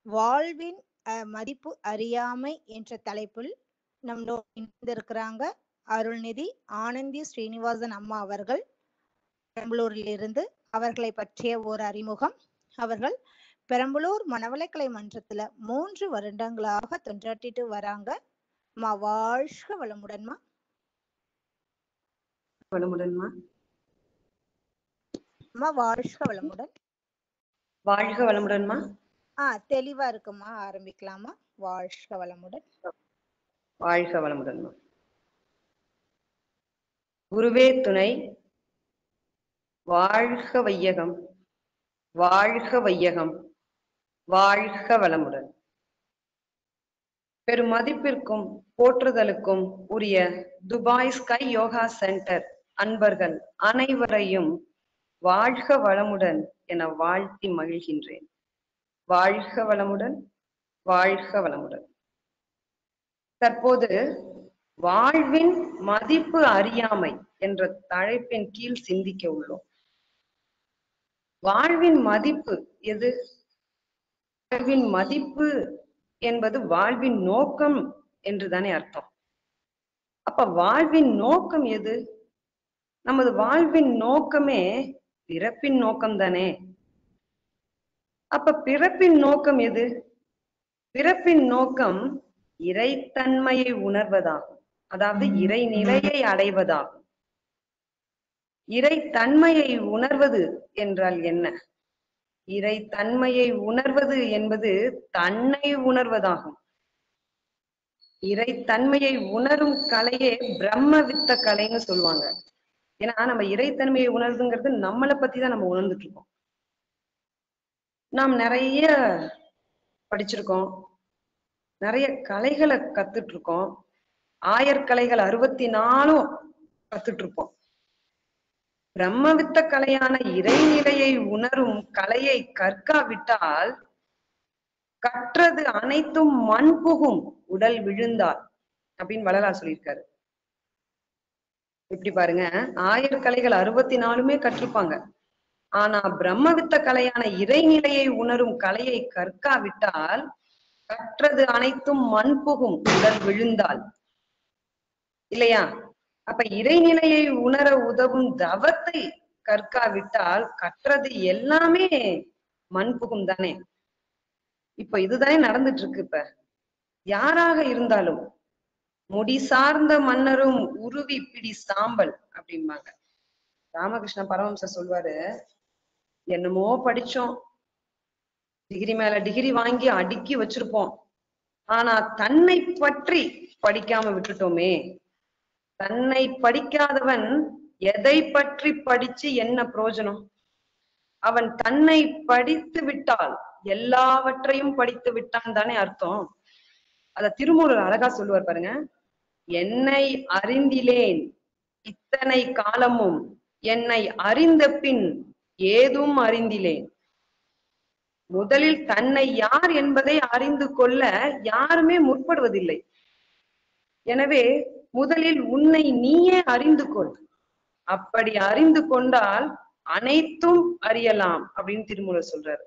வாழ்வின் அ, மதிப்பு அறியாமை என்ற தலைப்பில் நம்மளோட இணைந்திருக்கிறாங்க அருள்நிதி ஆனந்தி ஸ்ரீனிவாசன் அம்மா அவர்கள் பெரம்பலூரிலிருந்து அவர்களை பற்றிய ஒரு அறிமுகம் அவர்கள் பெரம்பலூர் மனவளக்கலை மன்றத்துல மூன்று வருடங்களாக தொண்டாற்றிட்டு வராங்க அம்மா வாழ்க வளமுடன்மா வளமுடன்மா அம்மா வாழ்க வளமுடன் வாழ்க வளமுடன்மா ஆ தெளிவா இருக்குமா ஆரம்பிக்கலாமா வாழ்க வளமுடன் வாழ்க வளமுடன்மா குருவே துணை வாழ்க வையகம் வாழ்க வையகம் வாழ்க வளமுடன் பெரும் மதிப்பிற்கும் போற்றுதலுக்கும் உரிய துபாய் ஸ்கை யோகா சென்டர் அன்பர்கள் அனைவரையும் வாழ்க வளமுடன் என வாழ்த்தி மகிழ்கின்றேன் வாழ்க வளமுடன் வாழ்க வளமுடன் தற்போது வாழ்வின் மதிப்பு அறியாமை என்ற தலைப்பின் கீழ் சிந்திக்க உள்ளோம் வாழ்வின் மதிப்பு எது வாழ்வின் மதிப்பு என்பது வாழ்வின் நோக்கம் என்றுதானே அர்த்தம் அப்ப வாழ்வின் நோக்கம் எது நமது வாழ்வின் நோக்கமே பிறப்பின் நோக்கம் தானே அப்ப பிறப்பின் நோக்கம் எது பிறப்பின் நோக்கம் இறைத்தன்மையை உணர்வதாகும் அதாவது இறைநிலையை அடைவதாகும் இறைத்தன்மையை உணர்வது என்றால் என்ன இறைத்தன்மையை உணர்வது என்பது தன்னை உணர்வதாகும் இறைத்தன்மையை உணரும் கலையே பிரம்ம வித்த கலைன்னு சொல்லுவாங்க ஏன்னா நம்ம இறைத்தன்மையை உணர்துங்கிறது நம்மளை பத்தி தான் நம்ம உணர்ந்துட்டு இருக்கோம் நாம் நிறைய படிச்சிருக்கோம் நிறைய கலைகளை கத்துட்டு இருக்கோம் ஆயர்கலைகள் அறுபத்தி நாலும் கத்துட்டு இருப்போம் பிரம்மவித்த கலையான இறைநிலையை உணரும் கலையை கற்காவிட்டால் கற்றது அனைத்தும் மண் புகும் உடல் விழுந்தால் அப்படின்னு வள்ளலார் சொல்லியிருக்காரு இப்படி பாருங்க ஆயர்கலைகள் அறுபத்தி நாலுமே கற்றிருப்பாங்க ஆனா பிரம்மவித்த கலையான இறைநிலையை உணரும் கலையை கற்காவிட்டால் கற்றது அனைத்தும் மண் புகும் உடல் விழுந்தால் இல்லையா அப்ப இறைநிலையை உணர உதவும் தவத்தை கற்காவிட்டால் கற்றது எல்லாமே மண் புகும் தானே இப்ப இதுதானே நடந்துட்டு இருக்கு இப்ப யாராக இருந்தாலும் முடி சார்ந்த மன்னரும் உருவி பிடி சாம்பல் அப்படிம்பாங்க ராமகிருஷ்ண பரமஹம்சர் சொல்வாரு என்னமோ படிச்சோம் டிகிரி மேல டிகிரி வாங்கி அடுக்கி வச்சிருப்போம் ஆனா தன்னை பற்றி படிக்காம விட்டுட்டோமே தன்னை படிக்காதவன் எதை பற்றி படிச்சு என்ன பிரயோஜனம் அவன் தன்னை படித்து விட்டால் எல்லாவற்றையும் படித்து விட்டான் தானே அர்த்தம் அத திருமூலர் அழகா சொல்லுவார் பாருங்க என்னை அறிந்திலேன் இத்தனை காலமும் என்னை அறிந்த பின் ஏதும் அறிந்திலேன் முதலில் தன்னை யார் என்பதை அறிந்து கொள்ள யாருமே முற்படுவதில்லை எனவே முதலில் உன்னை நீயே அறிந்து கொள் அப்படி அறிந்து கொண்டால் அனைத்தும் அறியலாம் அப்படின்னு திருமூலர் சொல்றாரு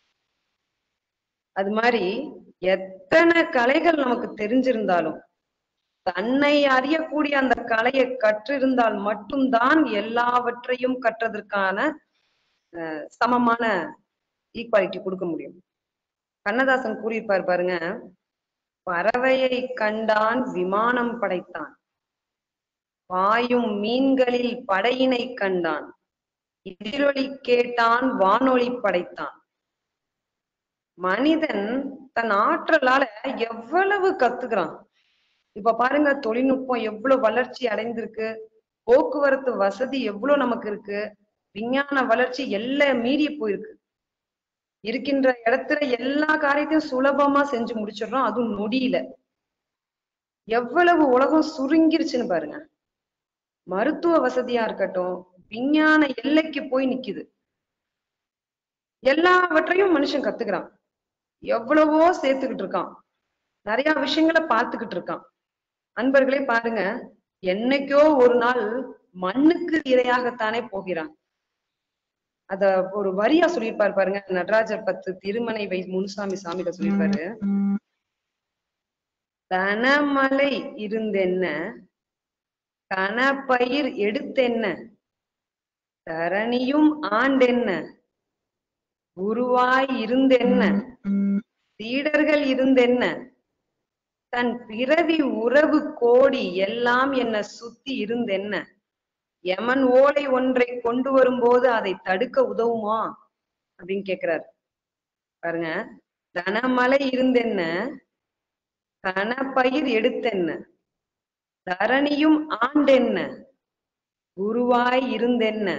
அது மாதிரி எத்தனை கலைகள் நமக்கு தெரிஞ்சிருந்தாலும் தன்னை அறியக்கூடிய அந்த கலையை கற்றிருந்தால் மட்டும்தான் எல்லாவற்றையும் கற்றதற்கான அஹ், சமமான ஈக்குவாலிட்டி கொடுக்க முடியும் கண்ணதாசன் கூறியிருப்பார் பாருங்க பறவையை கண்டான் விமானம் படைத்தான் பாயும் மீன்களில் படையினை கண்டான் எதிரொலி கேட்டான் வானொலி படைத்தான் மனிதன் தன் ஆற்றலால எவ்வளவு கத்துக்கிறான் இப்ப பாருங்க தொழில்நுட்பம் எவ்வளவு வளர்ச்சி அடைந்திருக்கு போக்குவரத்து வசதி எவ்வளவு நமக்கு இருக்கு விஞ்ஞான வளர்ச்சி எல்லாம் மீறி போயிருக்கு இருக்கின்ற இடத்துல எல்லா காரியத்தையும் சுலபமா செஞ்சு முடிச்சிடுறோம் அதுவும் நொடியில எவ்வளவு உலகம் சுருங்கிருச்சுன்னு பாருங்க மருத்துவ வசதியா இருக்கட்டும் விஞ்ஞான எல்லைக்கு போய் நிக்குது எல்லாவற்றையும் மனுஷன் கத்துக்கிறான் எவ்வளவோ சேர்த்துக்கிட்டு இருக்கான் நிறைய விஷயங்களை பார்த்துக்கிட்டு இருக்கான் அன்பர்களே பாருங்க என்னைக்கோ ஒரு நாள் மண்ணுக்கு இரையாகத்தானே போகிறான் அத ஒரு வரியா சொல்லியிருப்பாரு பாருங்க நடராஜர் பத்து திருமனை வை முனுசாமி சாமிகிட்ட சொல்லியிருப்பாரு தனமலை இருந்தென்ன கனப்பயிர் எடுத்தென்ன தரணியும் ஆண்டென்ன குருவாய் இருந்தென்ன சீடர்கள் இருந்தென்ன தன் பிறவி உறவு கோடி எல்லாம் என்ன சுத்தி இருந்தென்ன யமன் ஓலை ஒன்றை கொண்டு வரும்போது அதை தடுக்க உதவுமா அப்படின்னு கேக்குறாரு பாருங்க தனமலை இருந்தென்ன கனப்பயிர் எடுத்தென்ன தரணியும் ஆண்டென்ன குருவாய் இருந்தென்ன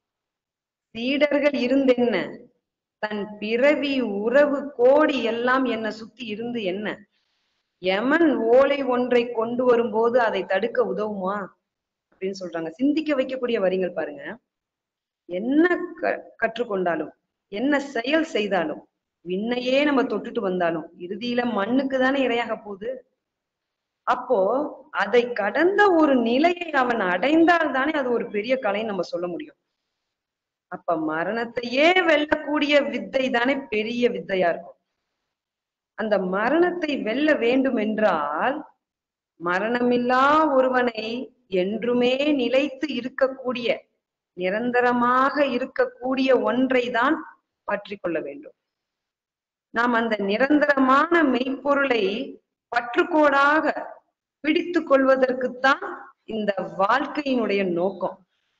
சீடர்கள் இருந்தென்ன தன் பிறவி உறவு கோடி எல்லாம் என்ன சுத்தி இருந்து என்ன யமன் ஓலை ஒன்றை கொண்டு வரும்போது அதை தடுக்க உதவுமா அப்படின்னு சொல்றாங்க சிந்திக்க வைக்கக்கூடிய வரிகள் பாருங்க என்ன க கற்றுக்கொண்டாலும் என்ன செயல் செய்தாலும் விண்ணையே நம்ம தொட்டுட்டு வந்தாலும் இறுதியில மண்ணுக்கு தானே இரையாக போகுது அப்போ அதை கடந்த ஒரு நிலையை அவன் அடைந்தால் தானே அது ஒரு பெரிய கலைன்னு நம்ம சொல்ல முடியும் அப்ப மரணத்தையே வெல்லக்கூடிய வித்தை தானே பெரிய வித்தையா இருக்கும் அந்த மரணத்தை வெல்ல வேண்டும் என்றால் மரணமில்லா ஒருவனை என்றுமே நிலைத்து இருக்கக்கூடிய நிரந்தரமாக இருக்கக்கூடிய ஒன்றை தான் பற்றி கொள்ள வேண்டும் நாம் அந்த நிரந்தரமான மெய்ப்பொருளை பற்றுக்கோடாக பிடித்து கொள்வதற்குத்தான் இந்த வாழ்க்கையினுடைய நோக்கம்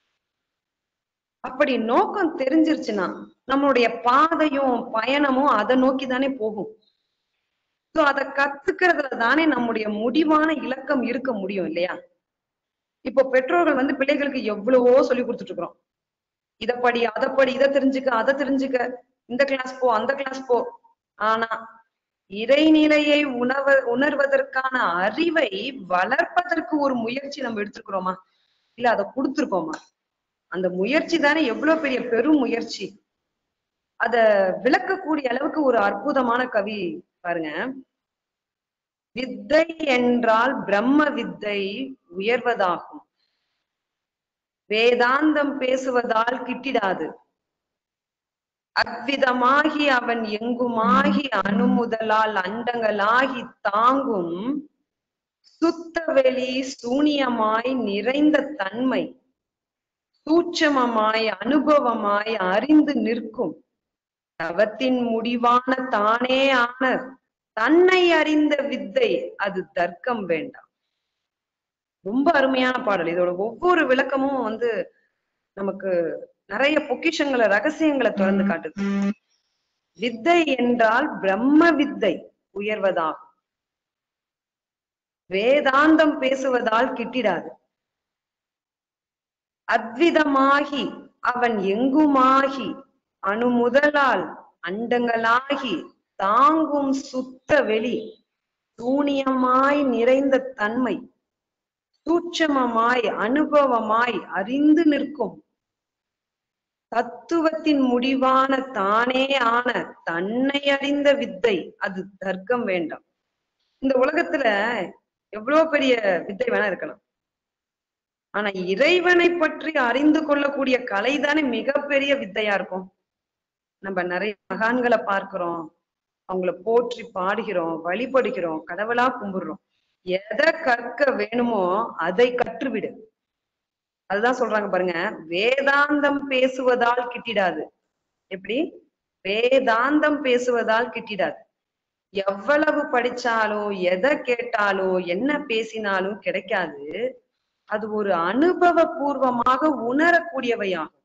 அப்படி நோக்கம் தெரிஞ்சிருச்சுன்னா நம்மளுடைய பாதையும் பயணமும் அதை நோக்கி தானே போகும் சோ அதை கத்துக்கிறதுல தானே நம்முடைய முடிவான இலக்கம் இருக்க முடியும் இல்லையா இப்போ பெற்றோர்கள் வந்து பிள்ளைகளுக்கு எவ்வளவோ சொல்லி கொடுத்துட்டு இருக்கிறோம் இத படி அதை படி இதை தெரிஞ்சுக்க அதை தெரிஞ்சுக்க இந்த கிளாஸ் போ அந்த கிளாஸ் போ ஆனா இறைநிலையை உணவ உணர்வதற்கான அறிவை வளர்ப்பதற்கு ஒரு முயற்சி நம்ம எடுத்துக்கிறோமா இல்ல அதை கொடுத்துருக்கோமா அந்த முயற்சி தானே எவ்வளவு பெரிய பெரும் முயற்சி அத விளக்கக்கூடிய அளவுக்கு ஒரு அற்புதமான கவி பாருங்க வித்தை என்றால் பிரம்ம வித்தை உயர்வதாகும் வேதாந்தம் பேசுவதால் கிட்டிடாது அவ்விதமாகி அவன் எங்குமாகி அணுமுதலால் அண்டங்களாகி தாங்கும் சுத்தவெளி சூனியமாய் நிறைந்த தன்மை சூட்சமமாய் அனுபவமாய் அறிந்து நிற்கும் தவத்தின் முடிவான தானே ஆன தன்னை அறிந்த வித்தை அது தர்க்கம் வேண்டாம் ரொம்ப அருமையான பாடல் இதோட ஒவ்வொரு விளக்கமும் வந்து நமக்கு நிறைய பொக்கிஷங்களை ரகசியங்களை திறந்து காட்டுது வித்தை என்றால் பிரம்ம வித்தை உயர்வதாகும் வேதாந்தம் பேசுவதால் கிட்டிடாது அத்விதமாகி அவன் எங்குமாகி அணு முதலால் அண்டங்களாகி தாங்கும் சுத்த வெளி சூனியமாய் நிறைந்த தன்மை சூட்சமமாய் அனுபவமாய் அறிந்து நிற்கும் தத்துவத்தின் முடிவான தானே ஆன தன்னை அறிந்த வித்தை அது தர்க்கம் வேண்டாம் இந்த உலகத்துல எவ்வளவு பெரிய வித்தை வேணா இருக்கலாம் ஆனா இறைவனை பற்றி அறிந்து கொள்ளக்கூடிய கலை தானே மிகப்பெரிய வித்தையா இருக்கும் நம்ம நிறைய மகான்களை பார்க்கிறோம் அவங்கள போற்றி பாடுகிறோம் வழிபடுகிறோம் கடவுளா கும்பிடுறோம் எதை கற்க வேணுமோ அதை கற்றுவிடு அதுதான் சொல்றாங்க பாருங்க வேதாந்தம் பேசுவதால் கிட்டிடாது எப்படி வேதாந்தம் பேசுவதால் கிட்டிடாது எவ்வளவு படிச்சாலும் எதை கேட்டாலும் என்ன பேசினாலும் கிடைக்காது அது ஒரு அனுபவ பூர்வமாக உணரக்கூடியவையாகும்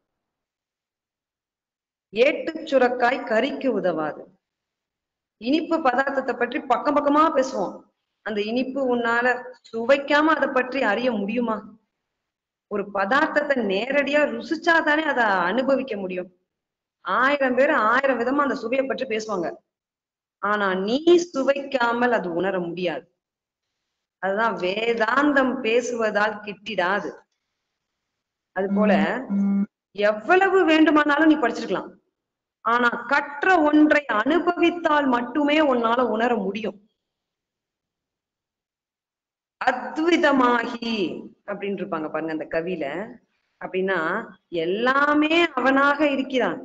ஏட்டுச் சுரக்காய் கறிக்கு உதவாது இனிப்பு பதார்த்தத்தை பற்றி பக்கம் பக்கமா பேசுவோம் அந்த இனிப்பு உன்னால சுவைக்காம அதை பற்றி அறிய முடியுமா ஒரு பதார்த்தத்தை நேரடியா ருசிச்சாதானே அதை அனுபவிக்க முடியும் ஆயிரம் பேர் ஆயிரம் விதமா அந்த சுவையை பற்றி பேசுவாங்க ஆனா நீ சுவைக்காமல் அது உணர முடியாது அதுதான் வேதாந்தம் பேசுவதால் கிட்டிடாது அது போல எவ்வளவு வேண்டுமானாலும் நீ படிச்சிருக்கலாம் ஆனா கற்ற ஒன்றை அனுபவித்தால் மட்டுமே உன்னால உணர முடியும் அத்விதமாகி அப்படின்னு இருப்பாங்க பாருங்க அந்த கவியில அப்படின்னா எல்லாமே அவனாக இருக்கிறான்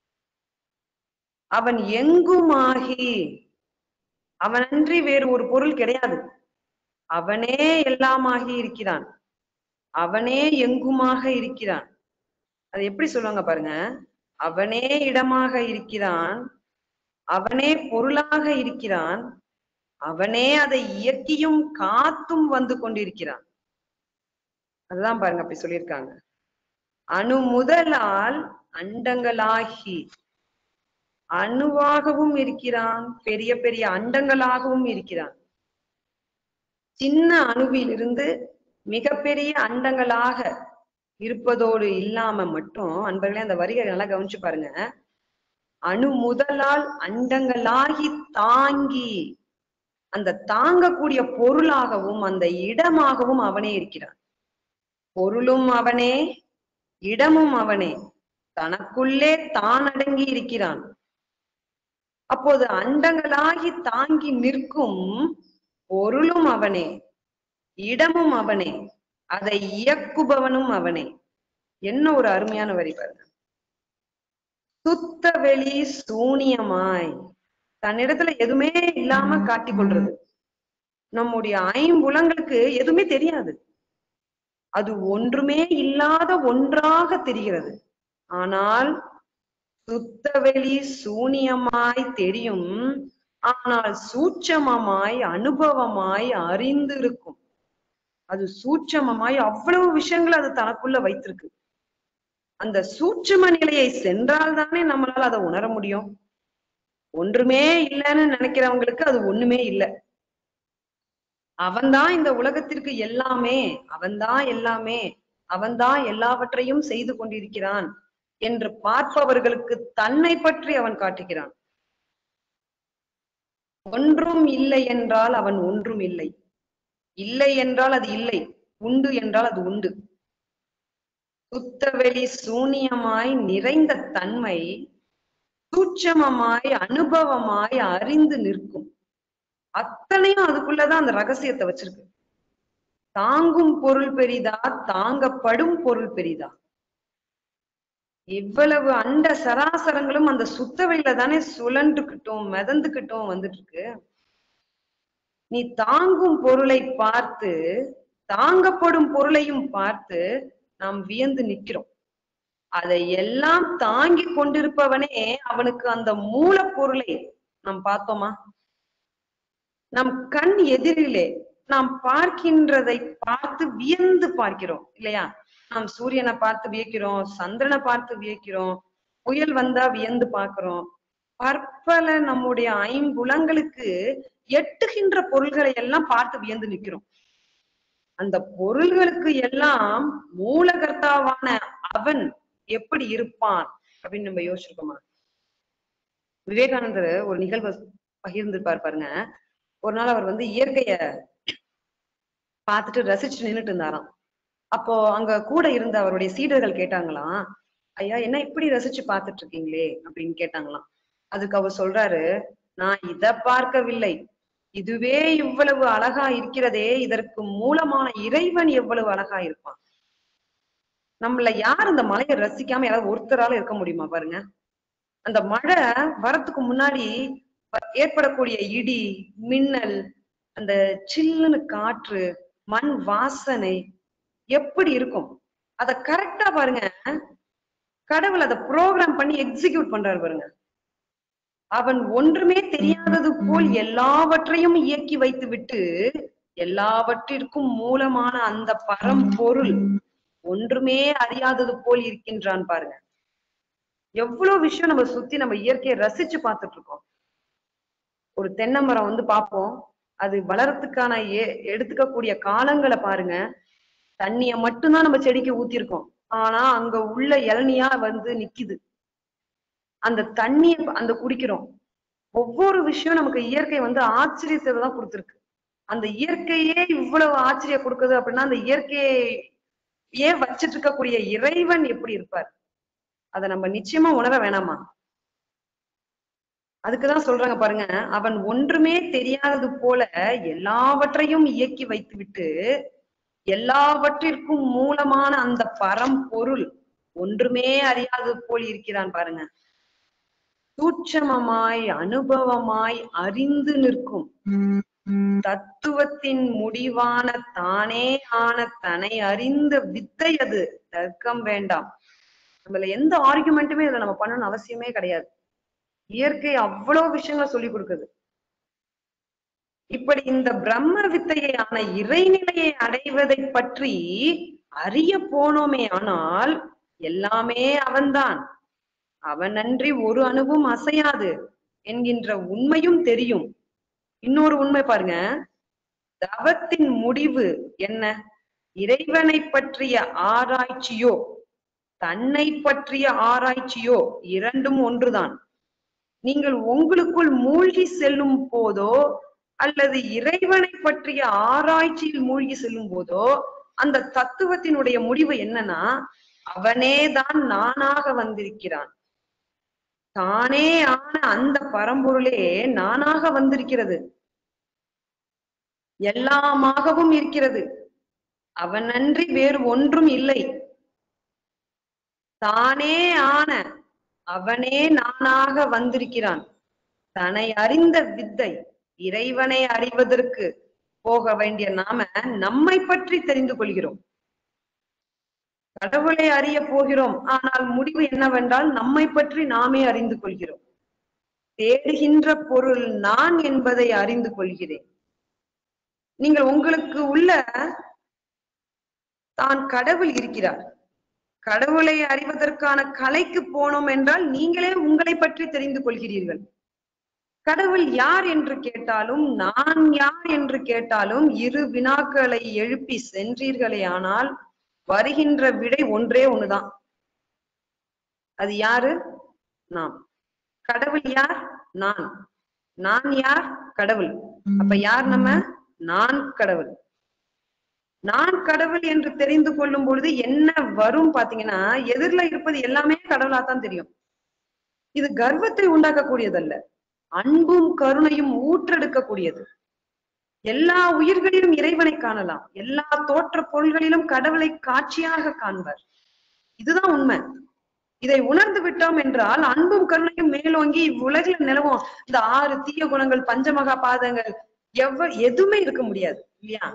அவன் எங்குமாகி அவனன்றி வேறு ஒரு பொருள் கிடையாது அவனே எல்லாமாகி இருக்கிறான் அவனே எங்குமாக இருக்கிறான் அது எப்படி சொல்லுவாங்க பாருங்க அவனே இடமாக இருக்கிறான் அவனே பொருளாக இருக்கிறான் அவனே அதை இயக்கியும் காத்தும் வந்து கொண்டிருக்கிறான் அதுதான் பாருங்க அப்படி சொல்லியிருக்காங்க அணு முதலால் அண்டங்களாகி அணுவாகவும் இருக்கிறான் பெரிய பெரிய அண்டங்களாகவும் இருக்கிறான் சின்ன அணுவிலிருந்து மிகப்பெரிய அண்டங்களாக இருப்பதோடு இல்லாம மட்டும் அன்பர்களே அந்த வரிகளை நல்லா கவனிச்சு பாருங்க அணு முதலால் அண்டங்களாகி தாங்கி அந்த தாங்கக்கூடிய பொருளாகவும் அந்த இடமாகவும் அவனே இருக்கிறான் பொருளும் அவனே இடமும் அவனே தனக்குள்ளே தான் அடங்கி இருக்கிறான் அப்போது அண்டங்களாகி தாங்கி நிற்கும் பொருளும் அவனே இடமும் அவனே அதை இயக்குபவனும் அவனே என்ன ஒரு அருமையான வரி பாருங்க சுத்த வெளி சூனியமாய் தன்னிடத்துல எதுவுமே இல்லாம காட்டிக் கொள்றது நம்முடைய ஐம்புலங்களுக்கு எதுவுமே தெரியாது அது ஒன்றுமே இல்லாத ஒன்றாக தெரிகிறது ஆனால் சுத்தவெளி சூனியமாய் தெரியும் ஆனால் சூட்சமமாய் அனுபவமாய் அறிந்து இருக்கும் அது சூட்சமமாய் அவ்வளவு விஷயங்களை அது தனக்குள்ள வைத்திருக்கு அந்த சூட்சம நிலையை சென்றால் தானே நம்மளால அதை உணர முடியும் ஒன்றுமே இல்லைன்னு நினைக்கிறவங்களுக்கு அது ஒண்ணுமே இல்லை அவன்தான் இந்த உலகத்திற்கு எல்லாமே அவன்தான் எல்லாமே அவன்தான் எல்லாவற்றையும் செய்து கொண்டிருக்கிறான் என்று பார்ப்பவர்களுக்கு தன்னை பற்றி அவன் காட்டுகிறான் ஒன்றும் இல்லை என்றால் அவன் ஒன்றும் இல்லை இல்லை என்றால் அது இல்லை உண்டு என்றால் அது உண்டு சுத்தவெளி சூனியமாய் நிறைந்த தன்மை சூட்சமமாய் அனுபவமாய் அறிந்து நிற்கும் அத்தனையும் அதுக்குள்ளதான் அந்த ரகசியத்தை வச்சிருக்கு தாங்கும் பொருள் பெரிதா தாங்கப்படும் பொருள் பெரிதா இவ்வளவு அண்ட சராசரங்களும் அந்த சுத்தவெளியில தானே சுழன்றுகிட்டும் மிதந்துகிட்டும் வந்துட்டு இருக்கு நீ தாங்கும் பொருளை பார்த்து தாங்கப்படும் பொருளையும் பார்த்து நாம் வியந்து நிற்கிறோம் அதை எல்லாம் தாங்கி கொண்டிருப்பவனே அவனுக்கு அந்த மூலப்பொருளை நாம் பார்த்தோமா நம் கண் எதிரிலே நாம் பார்க்கின்றதை பார்த்து வியந்து பார்க்கிறோம் இல்லையா நாம் சூரியனை பார்த்து வியக்கிறோம் சந்திரனை பார்த்து வியக்கிறோம் புயல் வந்தா வியந்து பார்க்கிறோம் பற்பல நம்முடைய ஐம்புலங்களுக்கு எட்டுகின்ற பொருள்களை எல்லாம் பார்த்து வியந்து நிக்கிறோம் அந்த பொருள்களுக்கு எல்லாம் மூலகர்த்தாவான அவன் எப்படி இருப்பான் அப்படின்னு நம்ம யோசிச்சிருக்கோமா விவேகானந்தர் ஒரு நிகழ்வை பகிர்ந்திருப்பார் பாருங்க ஒரு நாள் அவர் வந்து இயற்கைய பார்த்துட்டு ரசிச்சு நின்னுட்டு இருந்தாராம் அப்போ அங்க கூட இருந்த அவருடைய சீடர்கள் கேட்டாங்களாம் ஐயா என்ன இப்படி ரசிச்சு பார்த்துட்டு இருக்கீங்களே அப்படின்னு கேட்டாங்களாம் அதுக்கு அவர் சொல்றாரு நான் இத பார்க்கவில்லை இதுவே இவ்வளவு அழகா இருக்கிறதே இதற்கு மூலமான இறைவன் எவ்வளவு அழகா இருப்பான் நம்மள யார் இந்த மலையை ரசிக்காம யாராவது ஒருத்தரால இருக்க முடியுமா பாருங்க அந்த மழை வரத்துக்கு முன்னாடி ஏற்படக்கூடிய இடி மின்னல் அந்த சில்லுன்னு காற்று மண் வாசனை எப்படி இருக்கும் அத கரெக்டா பாருங்க கடவுள் அதை ப்ரோக்ராம் பண்ணி எக்ஸிக்யூட் பண்றாரு பாருங்க அவன் ஒன்றுமே தெரியாதது போல் எல்லாவற்றையும் இயக்கி வைத்து விட்டு எல்லாவற்றிற்கும் மூலமான அந்த பரம்பொருள் ஒன்றுமே அறியாதது போல் இருக்கின்றான் பாருங்க எவ்வளவு விஷயம் நம்ம சுத்தி நம்ம இயற்கையை ரசிச்சு பார்த்துட்டு இருக்கோம் ஒரு தென்னை மரம் வந்து பார்ப்போம் அது வளரத்துக்கான ஏ எடுத்துக்கக்கூடிய காலங்களை பாருங்க தண்ணிய மட்டும்தான் நம்ம செடிக்கு ஊத்திருக்கோம் ஆனா அங்க உள்ள இளநியா வந்து நிக்குது அந்த தண்ணிய அந்த குடிக்கிறோம் ஒவ்வொரு விஷயம் நமக்கு இயற்கை வந்து ஆச்சரியத்தை தான் கொடுத்துருக்கு அந்த இயற்கையே இவ்வளவு ஆச்சரியம் கொடுக்குது அப்படின்னா அந்த இயற்கையை ஏன் வச்சிட்டு இருக்கக்கூடிய இறைவன் எப்படி இருப்பார் அதை நம்ம நிச்சயமா உணர வேணாமா அதுக்குதான் சொல்றாங்க பாருங்க அவன் ஒன்றுமே தெரியாதது போல எல்லாவற்றையும் இயக்கி வைத்து விட்டு எல்லாவற்றிற்கும் மூலமான அந்த பரம்பொருள் ஒன்றுமே அறியாது போல் இருக்கிறான் பாருங்க சூட்சமமாய் அனுபவமாய் அறிந்து நிற்கும் தத்துவத்தின் முடிவான தானே ஆன தன்னை அறிந்த வித்தை அது தர்க்கம் வேண்டாம் நம்மள எந்த ஆர்குமெண்ட்டுமே இதுல நம்ம பண்ணணும்னு அவசியமே கிடையாது இயற்கை அவ்வளவு விஷயங்கள் சொல்லி கொடுக்குது இப்படி இந்த பிரம்ம வித்தையான இறைநிலையை அடைவதை பற்றி அறிய போனோமே ஆனால் எல்லாமே அவன்தான் அவனன்றி ஒரு அணுவும் அசையாது என்கின்ற உண்மையும் தெரியும் இன்னொரு உண்மை பாருங்க தவத்தின் முடிவு என்ன இறைவனை பற்றிய ஆராய்ச்சியோ தன்னை பற்றிய ஆராய்ச்சியோ இரண்டும் ஒன்றுதான் நீங்கள் உங்களுக்குள் மூழ்கி செல்லும் போதோ அல்லது இறைவனை பற்றிய ஆராய்ச்சியில் மூழ்கி செல்லும் போதோ அந்த தத்துவத்தினுடைய முடிவு என்னன்னா அவனேதான் நானாக வந்திருக்கிறான் தானே ஆன அந்த பரம்பொருளே நானாக வந்திருக்கிறது எல்லாமாகவும் இருக்கிறது அவனன்றி வேறு ஒன்றும் இல்லை தானே ஆன அவனே நானாக வந்திருக்கிறான் தன்னை அறிந்த வித்தை இறைவனை அறிவதற்கு போக வேண்டிய நாம நம்மை பற்றி தெரிந்து கொள்கிறோம் கடவுளை அறிய போகிறோம் ஆனால் முடிவு என்னவென்றால் நம்மை பற்றி நாமே அறிந்து கொள்கிறோம் தேடுகின்ற பொருள் நான் என்பதை அறிந்து கொள்கிறேன் நீங்கள் உங்களுக்கு உள்ள தான் கடவுள் இருக்கிறார் கடவுளை அறிவதற்கான கலைக்கு போனோம் என்றால் நீங்களே உங்களை பற்றி தெரிந்து கொள்கிறீர்கள் கடவுள் யார் என்று கேட்டாலும் நான் யார் என்று கேட்டாலும் இரு வினாக்களை எழுப்பி சென்றீர்களே ஆனால் வருகின்ற விடை ஒன்றே ஒண்ணுதான் அது யாரு நாம் கடவுள் யார் நான் நான் யார் கடவுள் அப்ப யார் நம்ம நான் கடவுள் நான் கடவுள் என்று தெரிந்து கொள்ளும் பொழுது என்ன வரும் பாத்தீங்கன்னா எதிரில இருப்பது எல்லாமே கடவுளா தான் தெரியும் இது கர்வத்தை உண்டாக்கக்கூடியதல்ல அன்பும் கருணையும் ஊற்றெடுக்கக்கூடியது எல்லா உயிர்களிலும் இறைவனை காணலாம் எல்லா தோற்ற பொருள்களிலும் கடவுளை காட்சியாக காண்பர் இதுதான் உண்மை இதை உணர்ந்து விட்டோம் என்றால் அன்பும் கருணையும் மேலோங்கி இவ்வுலகில் நிலவும் இந்த ஆறு தீய குணங்கள் பஞ்சமகா பாதங்கள் எவ்வ எதுவுமே இருக்க முடியாது இல்லையா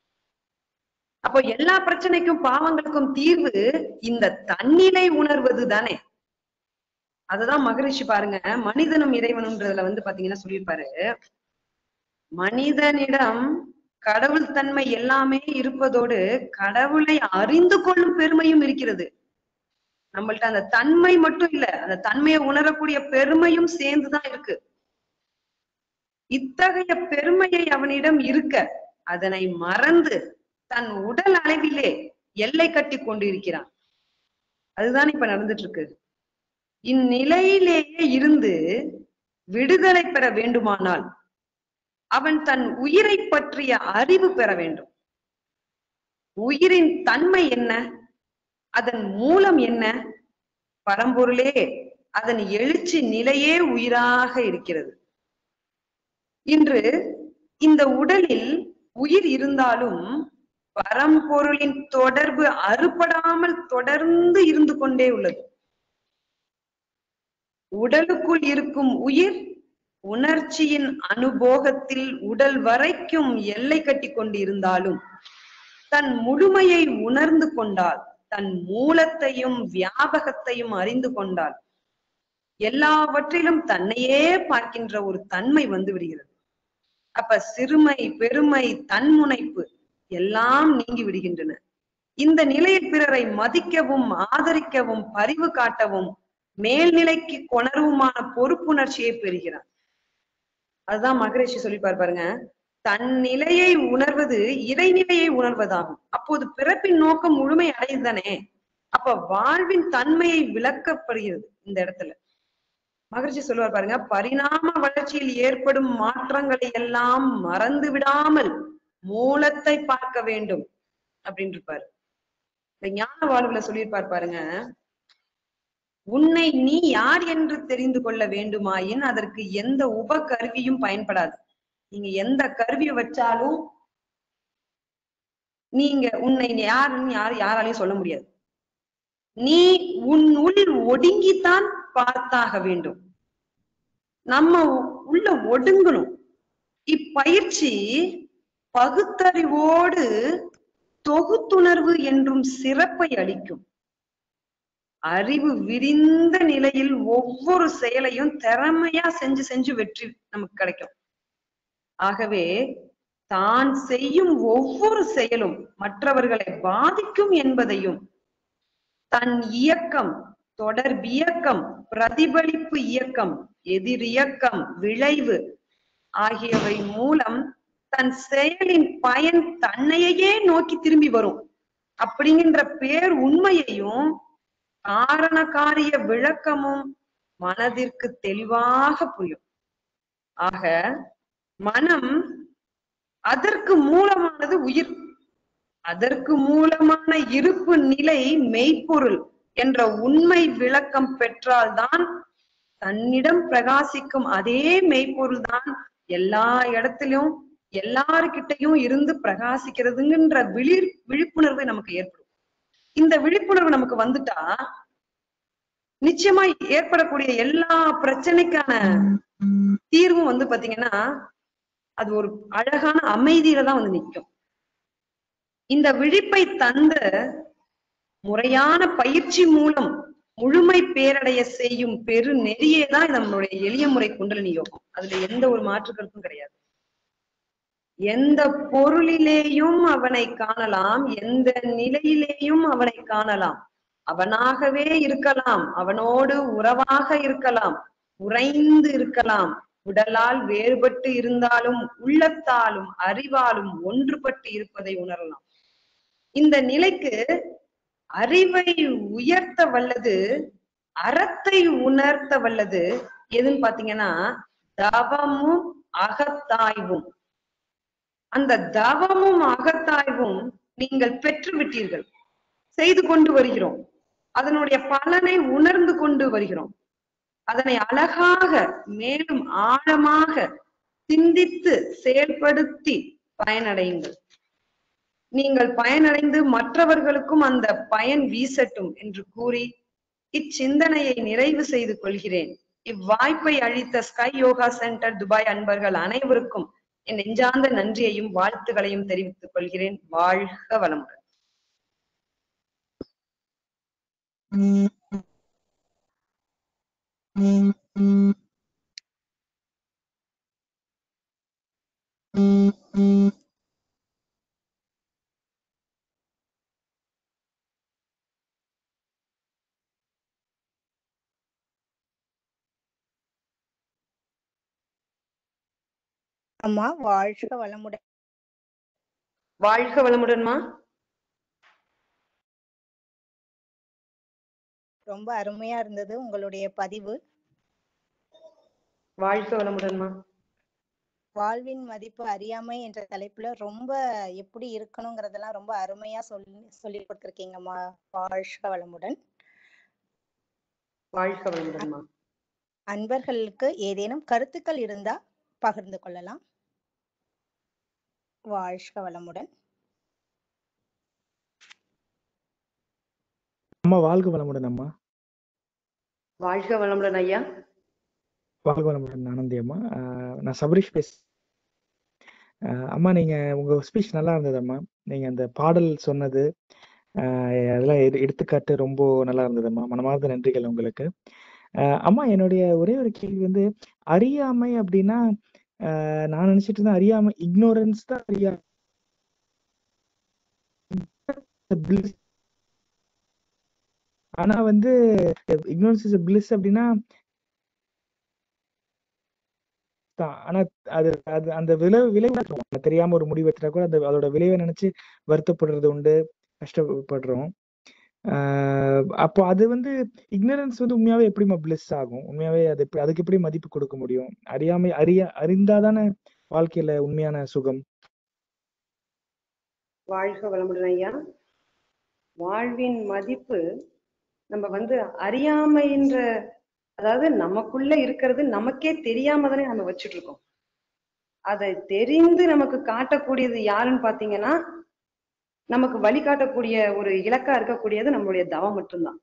அப்போ எல்லா பிரச்சனைக்கும் பாவங்களுக்கும் தீர்வு இந்த தன்னிலை உணர்வது தானே அதுதான் மகரிஷி பாருங்க மனிதனும் இறைவனும்ன்றதுல வந்து பாத்தீங்கன்னா சொல்லியிருப்பாரு மனிதனிடம் கடவுள் தன்மை எல்லாமே இருப்பதோடு கடவுளை அறிந்து கொள்ளும் பெருமையும் இருக்கிறது நம்மள்ட்ட அந்த தன்மை மட்டும் இல்ல அந்த தன்மையை உணரக்கூடிய பெருமையும் சேர்ந்துதான் இருக்கு இத்தகைய பெருமையை அவனிடம் இருக்க அதனை மறந்து தன் உடல் அளவிலே எல்லை கட்டி கொண்டிருக்கிறான் அதுதான் இப்ப நடந்துட்டு இருக்கு இந்நிலையிலேயே இருந்து விடுதலை பெற வேண்டுமானால் அவன் தன் உயிரை பற்றிய அறிவு பெற வேண்டும் உயிரின் தன்மை என்ன அதன் மூலம் என்ன பரம்பொருளே அதன் எழுச்சி நிலையே உயிராக இருக்கிறது இன்று இந்த உடலில் உயிர் இருந்தாலும் பரம்பொருளின் தொடர்பு அறுபடாமல் தொடர்ந்து இருந்து கொண்டே உள்ளது உடலுக்குள் இருக்கும் உயிர் உணர்ச்சியின் அனுபோகத்தில் உடல் வரைக்கும் எல்லை கட்டி கொண்டு இருந்தாலும் தன் முழுமையை உணர்ந்து கொண்டால் தன் மூலத்தையும் வியாபகத்தையும் அறிந்து கொண்டால் எல்லாவற்றிலும் தன்னையே பார்க்கின்ற ஒரு தன்மை வந்து விடுகிறது அப்ப சிறுமை பெருமை தன்முனைப்பு எல்லாம் நீங்கி விடுகின்றன இந்த நிலையில் பிறரை மதிக்கவும் ஆதரிக்கவும் பரிவு காட்டவும் மேல்நிலைக்கு கொணர்வுமான பொறுப்புணர்ச்சியை பெறுகிறார் அதுதான் மகரிஷி சொல்லி பாருங்க தன் நிலையை உணர்வது இறைநிலையை உணர்வதாகும் அப்போது பிறப்பின் நோக்கம் முழுமை அடையுதுதானே அப்ப வாழ்வின் தன்மையை விளக்கப்படுகிறது இந்த இடத்துல மகரிஷி சொல்லுவார் பாருங்க பரிணாம வளர்ச்சியில் ஏற்படும் மாற்றங்களை எல்லாம் மறந்து விடாமல் மூலத்தை பார்க்க வேண்டும் அப்படின்னு இருப்பாரு இந்த ஞான வாழ்வுல சொல்லியிருப்பார் பாருங்க உன்னை நீ யார் என்று தெரிந்து கொள்ள வேண்டுமாயின் அதற்கு எந்த உப கருவியும் பயன்படாது நீங்க எந்த கருவியை வச்சாலும் நீங்க உன்னை யாருன்னு யாரு யாராலையும் சொல்ல முடியாது நீ உன் உள் ஒடுங்கித்தான் பார்த்தாக வேண்டும் நம்ம உ- உள்ள ஒடுங்கணும் இப்பயிற்சி பகுத்தறிவோடு தொகுத்துணர்வு என்றும் சிறப்பை அளிக்கும் அறிவு விரிந்த நிலையில் ஒவ்வொரு செயலையும் திறமையா செஞ்சு செஞ்சு வெற்றி நமக்கு கிடைக்கும் ஆகவே தான் செய்யும் ஒவ்வொரு செயலும் மற்றவர்களை பாதிக்கும் என்பதையும் தன் இயக்கம் தொடர்பியக்கம் பிரதிபலிப்பு இயக்கம் எதிரியக்கம் விளைவு ஆகியவை மூலம் தன் செயலின் பயன் தன்னையே நோக்கி திரும்பி வரும் அப்படிங்கின்ற பேர் உண்மையையும் காரண காரிய விளக்கமும் மனதிற்கு தெளிவாக புரியும் ஆக மனம் அதற்கு மூலமானது உயிர் அதற்கு மூலமான இருப்பு நிலை மெய்ப்பொருள் என்ற உண்மை விளக்கம் பெற்றால்தான் தன்னிடம் பிரகாசிக்கும் அதே மெய்ப்பொருள் தான் எல்லா இடத்திலும் எல்லாருக்கிட்டையும் இருந்து பிரகாசிக்கிறதுங்கிற விழிர் விழிப்புணர்வு நமக்கு ஏற்படும் இந்த விழிப்புணர்வு நமக்கு வந்துட்டா நிச்சயமா ஏற்படக்கூடிய எல்லா பிரச்சனைக்கான தீர்வும் வந்து பாத்தீங்கன்னா அது ஒரு அழகான அமைதியில தான் வந்து நிற்கும் இந்த விழிப்பை தந்த முறையான பயிற்சி மூலம் முழுமை பேரடைய செய்யும் பெரு நெறியே தான் நம்மளுடைய எளிய முறை குண்டலினி யோகம் அதுல எந்த ஒரு மாற்று கருத்தும் கிடையாது எந்த பொருளிலேயும் அவனை காணலாம் எந்த நிலையிலேயும் அவனை காணலாம் அவனாகவே இருக்கலாம் அவனோடு உறவாக இருக்கலாம் உறைந்து இருக்கலாம் உடலால் வேறுபட்டு இருந்தாலும் உள்ளத்தாலும் அறிவாலும் ஒன்றுபட்டு இருப்பதை உணரலாம் இந்த நிலைக்கு அறிவை உயர்த்த வல்லது அறத்தை உணர்த்த வல்லது எதுன்னு பாத்தீங்கன்னா தவமும் அகத்தாய்வும் அந்த தவமும் அகத்தாய்வும் நீங்கள் பெற்று விட்டீர்கள் செய்து கொண்டு வருகிறோம் அதனுடைய பலனை உணர்ந்து கொண்டு வருகிறோம் அதனை அழகாக மேலும் ஆழமாக சிந்தித்து செயல்படுத்தி பயனடையுங்கள் நீங்கள் பயனடைந்து மற்றவர்களுக்கும் அந்த பயன் வீசட்டும் என்று கூறி இச்சிந்தனையை நிறைவு செய்து கொள்கிறேன் இவ்வாய்ப்பை அளித்த ஸ்கை யோகா சென்டர் துபாய் அன்பர்கள் அனைவருக்கும் என் நெஞ்சார்ந்த நன்றியையும் வாழ்த்துக்களையும் தெரிவித்துக் கொள்கிறேன் வாழ்க வளமுடன் அம்மா வாழ்க வளமுடன் வாழ்க வளமுடன்மா ரொம்ப அருமையா இருந்தது உங்களுடைய பதிவு வாழ்க வளமுடன்மா வாழ்வின் மதிப்பு அறியாமை என்ற தலைப்புல ரொம்ப எப்படி இருக்கணுங்கிறதெல்லாம் ரொம்ப அருமையா சொல்லி சொல்லி கொடுத்துருக்கீங்கம்மா வாழ்க வளமுடன் வாழ்க வளமுடன்மா அன்பர்களுக்கு ஏதேனும் கருத்துக்கள் இருந்தா பகிர்ந்து கொள்ளலாம் வாழ்க வளமுடன் அம்மா வாழ்க வளமுடன் அம்மா வாழ்க வளமுடன் ஐயா வாழ்க வளமுடன் ஆனந்தி அம்மா ஆஹ் நான் சபரீஷ் பேச ஆஹ் அம்மா நீங்க உங்க ஸ்பீச் நல்லா இருந்தது அம்மா நீங்க அந்த பாடல் சொன்னது ஆஹ் அதெல்லாம் எடு- எடுத்துக்காட்டு ரொம்ப நல்லா இருந்ததும்மா மனமார்ந்த நன்றிகள் உங்களுக்கு ஆஹ் அம்மா என்னுடைய ஒரே ஒரு கேள்வி வந்து அறியாமை அப்படின்னா ஆஹ் நான் நினைச்சிட்டு இருந்தேன் அறியாமை இக்னோரன்ஸ் தான் அறியா bliss. ஆனா வந்து இக்னோரன்ஸ் இஸ் பிளிஸ் அப்படின்னா தான் ஆனா அது அது அந்த விளைவு விளைவு இருக்கும். தெரியாம ஒரு முடிவு எடுத்துட்டா கூட அந்த அதோட விளைவை நினைச்சு வருத்தப்படுறது உண்டு கஷ்டப்படுறோம் ஆஹ் அப்போ அது வந்து இக்னரன்ஸ் வந்து உண்மையாவே எப்படிமா பிளிஸ் ஆகும் உண்மையாவே அது எப்படி அதுக்கு எப்படி மதிப்பு கொடுக்க முடியும் அறியாமை அறிய அறிந்தாதானே வாழ்க்கையில உண்மையான சுகம் வாழ்க வளமுடன் ஐயா வாழ்வின் மதிப்பு நம்ம வந்து அறியாமைன்ற அதாவது நமக்குள்ள இருக்கிறது நமக்கே தெரியாம தானே நம்ம வச்சுட்டு இருக்கோம் அதை தெரிந்து நமக்கு காட்டக்கூடியது யாருன்னு பாத்தீங்கன்னா நமக்கு வழிகாட்டக்கூடிய ஒரு இலக்கா இருக்கக்கூடியது நம்மளுடைய தவம் மட்டும்தான்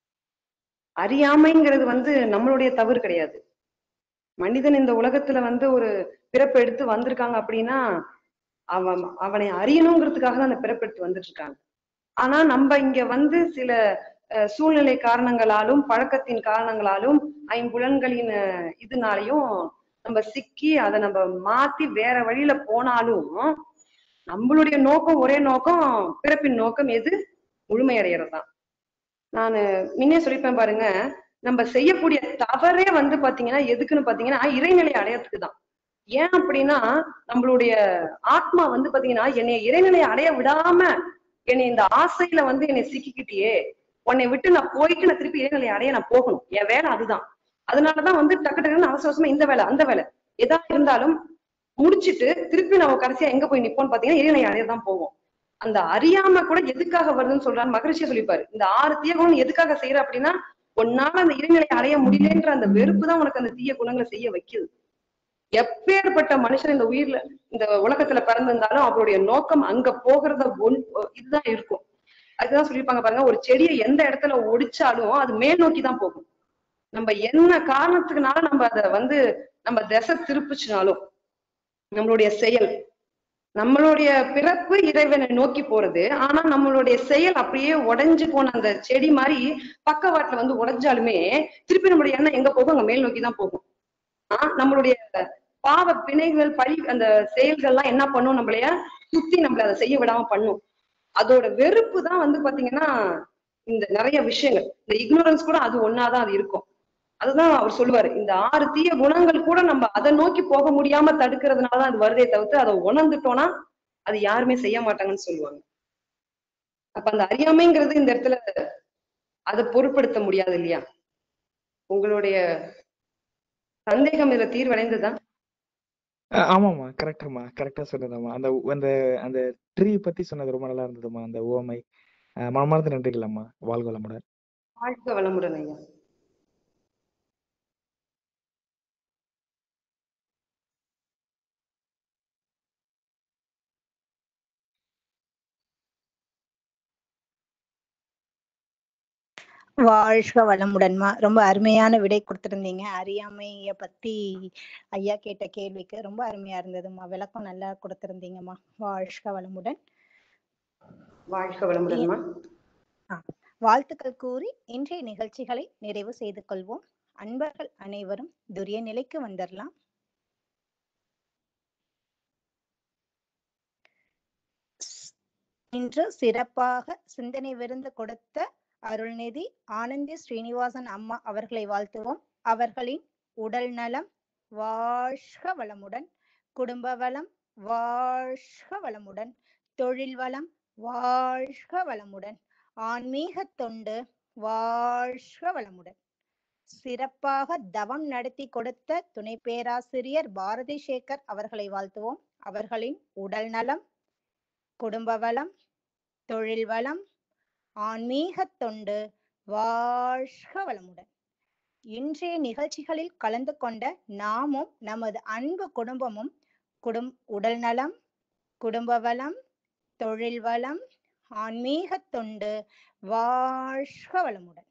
அறியாமைங்கிறது வந்து நம்மளுடைய தவறு கிடையாது மனிதன் இந்த உலகத்துல வந்து ஒரு பிறப்பு எடுத்து வந்திருக்காங்க அப்படின்னா அவன் அவனை அறியணுங்கிறதுக்காக தான் அந்த பிறப்பு எடுத்து வந்துட்டு இருக்காங்க ஆனா நம்ம இங்க வந்து சில அஹ், சூழ்நிலை காரணங்களாலும் பழக்கத்தின் காரணங்களாலும் ஐம்புலன்களின் அஹ், இதனாலையும் நம்ம சிக்கி அதை நம்ம மாத்தி வேற வழியில போனாலும் நம்மளுடைய நோக்கம் ஒரே நோக்கம் பிறப்பின் நோக்கம் எது முழுமையடைகிறது தான் நான் முன்னே சொல்லிப்பேன் பாருங்க நம்ம செய்யக்கூடிய தவறே வந்து பாத்தீங்கன்னா எதுக்குன்னு பாத்தீங்கன்னா இறைநிலை அடையறதுக்கு தான் ஏன் அப்படின்னா நம்மளுடைய ஆத்மா வந்து பாத்தீங்கன்னா என்னை இறைநிலை அடைய விடாம என்னை இந்த ஆசையில வந்து என்னை சிக்கிக்கிட்டியே உன்னை விட்டு நான் போயிட்டு நான் திருப்பி இறைநிலை அடைய நான் போகணும் என் வேலை அதுதான் அதனாலதான் வந்து டக்கு டக்குன்னு அவசர அவசரமா இந்த வேலை அந்த வேலை எதா இருந்தாலும் முடிச்சிட்டு திருப்பி நம்ம கடைசியா எங்க போய் நிப்போம்னு பாத்தீங்கன்னா இறைநிலை அடைய தான் போவோம் அந்த அறியாம கூட எதுக்காக வருதுன்னு சொல்றாரு மகரிஷியா சொல்லிப்பாரு இந்த ஆறு தீய குணம் எதுக்காக செய்யற அப்படின்னா உன்னால அந்த இறைநிலை அடைய முடியலன்ற அந்த வெறுப்பு தான் உனக்கு அந்த தீய குணங்களை செய்ய வைக்குது எப்பேற்பட்ட மனுஷன் இந்த உயிர்ல இந்த உலகத்துல பிறந்திருந்தாலும் அவருடைய நோக்கம் அங்க போகிறத ஒன் இதுதான் இருக்கும் அதுதான் சொல்லியிருப்பாங்க பாருங்க ஒரு செடியை எந்த இடத்துல ஒடிச்சாலும் அது மேல் நோக்கி தான் போகும் நம்ம என்ன காரணத்துக்குனால நம்ம அதை வந்து நம்ம திசை திருப்பிச்சுனாலும் நம்மளுடைய செயல் நம்மளுடைய பிறப்பு இறைவனை நோக்கி போறது ஆனா நம்மளுடைய செயல் அப்படியே உடைஞ்சு போன அந்த செடி மாதிரி பக்கவாட்டுல வந்து உடைஞ்சாலுமே திருப்பி நம்மளுடைய எண்ணம் எங்க போகும் அங்க மேல் நோக்கி தான் போகும் ஆஹ் நம்மளுடைய பாவ பிணைகள் பழி அந்த செயல்கள்லாம் என்ன பண்ணும் நம்மளைய சுத்தி நம்மள அதை செய்ய விடாம பண்ணும் அதோட வெறுப்பு தான் வந்து பாத்தீங்கன்னா இந்த நிறைய விஷயங்கள் இந்த இக்னோரன்ஸ் கூட அது ஒன்னாதான் அது இருக்கும் அதுதான் அவர் சொல்லுவாரு இந்த ஆறு தீய குணங்கள் கூட நம்ம அதை நோக்கி போக முடியாம தடுக்கிறதுனாலதான் அது வருதே தவிர்த்து அதை உணர்ந்துட்டோம்னா அது யாருமே செய்ய மாட்டாங்கன்னு சொல்லுவாங்க அப்ப அந்த அறியாமைங்கிறது இந்த இடத்துல அதை பொருட்படுத்த முடியாது இல்லையா உங்களுடைய சந்தேகம் இதுல தீர்வடைந்ததா அஹ் ஆமாம்மா கரெக்டாம்மா கரெக்டா சொன்னதாம்மா அந்த அந்த அந்த ட்ரீ பத்தி சொன்னது ரொம்ப நல்லா இருந்ததும்மா அந்த ஓமை அஹ் மனமார்ந்த நன்றிகள்ம்மா வாழ்க வளமுடன் வாழ்க வளமுடன் ஐயா வாழ்க வளமுடன்மா ரொம்ப அருமையான விடை கொடுத்திருந்தீங்க அறியாமைய பத்தி ஐயா கேட்ட கேள்விக்கு ரொம்ப அருமையா இருந்ததும்மா விளக்கம் நல்லா கொடுத்திருந்தீங்கம்மா வாழ்க வளமுடன் வாழ்க வளமுடன்மா வாழ்த்துக்கள் கூறி இன்றைய நிகழ்ச்சிகளை நிறைவு செய்து கொள்வோம் அன்பர்கள் அனைவரும் துரிய நிலைக்கு வந்துடலாம் இன்று சிறப்பாக சிந்தனை விருந்து கொடுத்த அருள்நிதி ஆனந்தி ஸ்ரீனிவாசன் அம்மா அவர்களை வாழ்த்துவோம் அவர்களின் உடல் நலம் வாழ்க வளமுடன் குடும்ப வளம் வாழ்க வளமுடன் தொழில் வளம் வாழ்க வளமுடன் ஆன்மீக தொண்டு வாழ்க வளமுடன் சிறப்பாக தவம் நடத்தி கொடுத்த துணை பேராசிரியர் பாரதி சேகர் அவர்களை வாழ்த்துவோம் அவர்களின் உடல் நலம் குடும்ப வளம் தொழில் வளம் ஆன்மீக தொண்டு வாழ்க வளமுடன் இன்றைய நிகழ்ச்சிகளில் கலந்து கொண்ட நாமும் நமது அன்பு குடும்பமும் குடும் உடல் நலம் குடும்ப வளம் தொழில் வளம் ஆன்மீக தொண்டு வாழ்க வளமுடன்